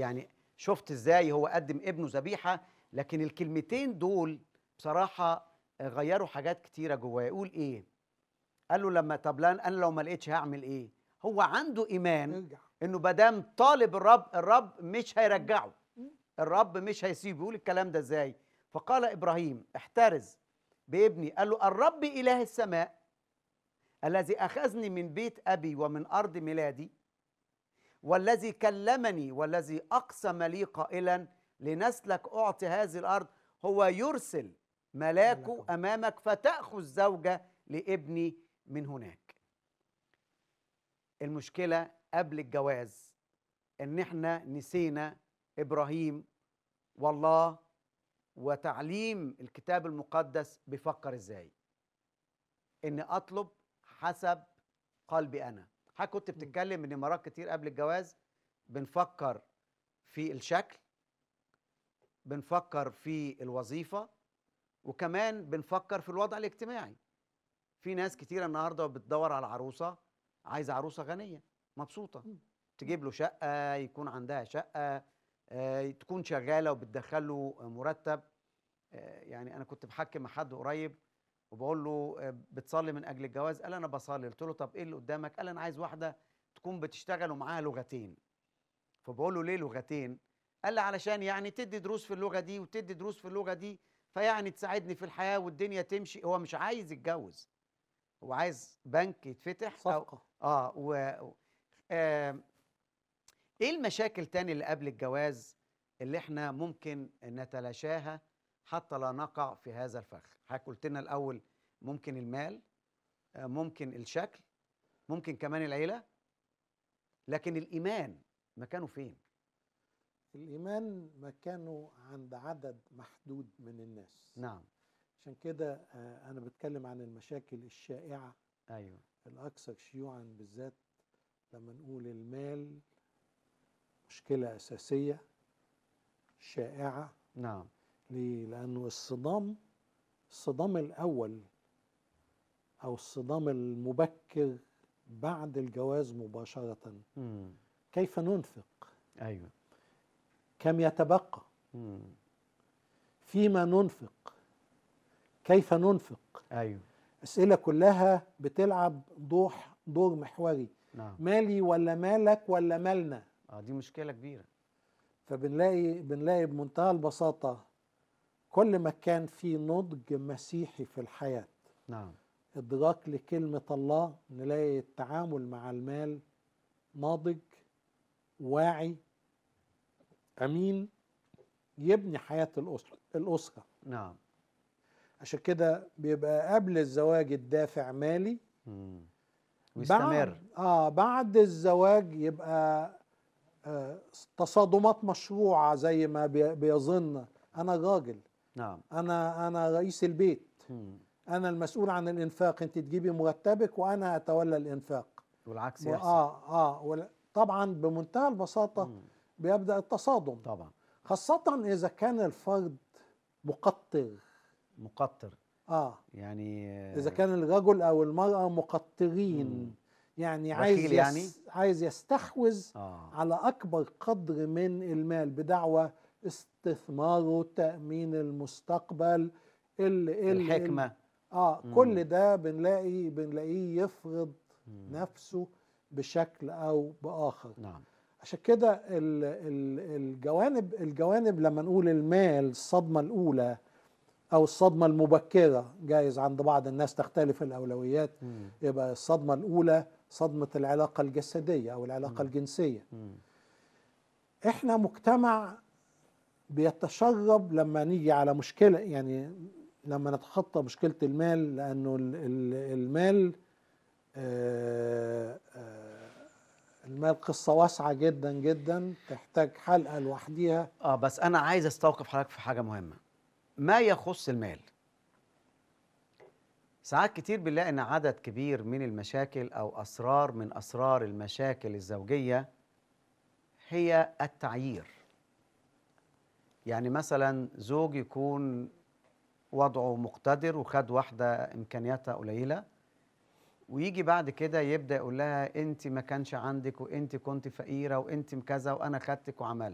يعني شفت ازاي هو قدم ابنه ذبيحه لكن الكلمتين دول بصراحه غيروا حاجات كتيره جواه يقول ايه قال له لما طب لا انا لو ما لقيتش هعمل ايه هو عنده ايمان ارجع انه مادام طالب الرب الرب مش هيرجعه الرب مش هيسيبه يقول الكلام ده ازاي فقال ابراهيم احترز بابني قال له الرب اله السماء الذي اخذني من بيت ابي ومن ارض ميلادي والذي كلمني والذي اقسم لي قائلا لنسلك اعطي هذه الارض هو يرسل ملاكه ملاكه. امامك فتاخذ زوجه لابني من هناك المشكله قبل الجواز ان احنا نسينا ابراهيم والله وتعليم الكتاب المقدس بيفكر ازاي ان اطلب حسب قلبي انا حضرتك كنت بتتكلم ان مرات كتير قبل الجواز بنفكر في الشكل بنفكر في الوظيفه وكمان بنفكر في الوضع الاجتماعي في ناس كتيره النهارده بتدور على عروسه عايزه عروسه غنيه مبسوطه مم. تجيب له شقه يكون عندها شقه آه، تكون شغاله وبتدخل له مرتب آه، يعني انا كنت بحكي مع حد قريب وبقول له آه، بتصلي من اجل الجواز قال انا بصلي قلت له طب ايه اللي قدامك قال انا عايز واحده تكون بتشتغل ومعاها لغتين فبقول له ليه لغتين قال لي علشان يعني تدي دروس في اللغه دي وتدي دروس في اللغه دي فيعني تساعدني في الحياه والدنيا تمشي هو مش عايز يتجوز هو عايز بنك يتفتح أو صفقه اه و آه ايه المشاكل تاني اللي قبل الجواز اللي احنا ممكن نتلاشاها حتى لا نقع في هذا الفخ حضرتك قلت لنا الاول ممكن المال آه ممكن الشكل ممكن كمان العيله لكن الايمان مكانه فين الايمان مكانه عند عدد محدود من الناس نعم عشان كده آه، انا بتكلم عن المشاكل الشائعه ايوه الاكثر شيوعا بالذات لما نقول المال مشكله اساسيه شائعه نعم ليه؟ لأنه الصدام الصدام الأول أو الصدام المبكر بعد الجواز مباشرة مم. كيف ننفق؟ ايوه كم يتبقى؟ مم. فيما ننفق؟ كيف ننفق؟ ايوه أسئلة كلها بتلعب دور دور محوري نعم مالي ولا مالك ولا مالنا؟ اه دي مشكله كبيره فبنلاقي بنلاقي بمنتهى البساطة كل ما كان في نضج مسيحي في الحياة نعم إدراك لكلمة الله نلاقي التعامل مع المال ناضج واعي أمين يبني حياة الأسرة الأسرة نعم عشان كده بيبقى قبل الزواج الدافع مالي مم. بعد ويستمر اه بعد الزواج يبقى آه تصادمات مشروعة زي ما بي- بيظن أنا الراجل نعم أنا أنا رئيس البيت مم. أنا المسؤول عن الإنفاق أنت تجيبي مرتبك وأنا أتولى الإنفاق والعكس و- يحصل اه اه ولا- طبعا بمنتهى البساطه مم. بيبدا التصادم طبعا خاصه اذا كان الفرد مقطر مقطر اه يعني اذا كان الرجل او المراه مم. مقطرين يعني بخيل عايز يعني؟ يس عايز يستحوذ اه على اكبر قدر من المال بدعوى استثماره تامين المستقبل ال ال الحكمه اه مم. كل ده بنلاقي بنلاقيه يفرض مم. نفسه بشكل او باخر نعم عشان كده ال- ال- الجوانب الجوانب لما نقول المال الصدمة الأولى أو الصدمة المبكرة جايز عند بعض الناس تختلف الأولويات مم. يبقى الصدمة الأولى صدمة العلاقة الجسدية أو العلاقة مم. الجنسية مم. إحنا مجتمع بيتشرب لما نيجي على مشكلة يعني لما نتخطى مشكلة المال لأنه ال- ال- المال آه، آه، المال قصة واسعة جدا جدا تحتاج حلقة لوحديها اه بس انا عايز استوقف حضرتك في حاجه مهمه ما يخص المال ساعات كتير بنلاقي ان عدد كبير من المشاكل او اسرار من اسرار المشاكل الزوجيه هي التعيير يعني مثلا زوج يكون وضعه مقتدر وخد واحده امكانياتها قليله ويجي بعد كده يبدا يقول لها انت ما كانش عندك وانت كنت فقيره وانت كذا وانا خدتك وعملت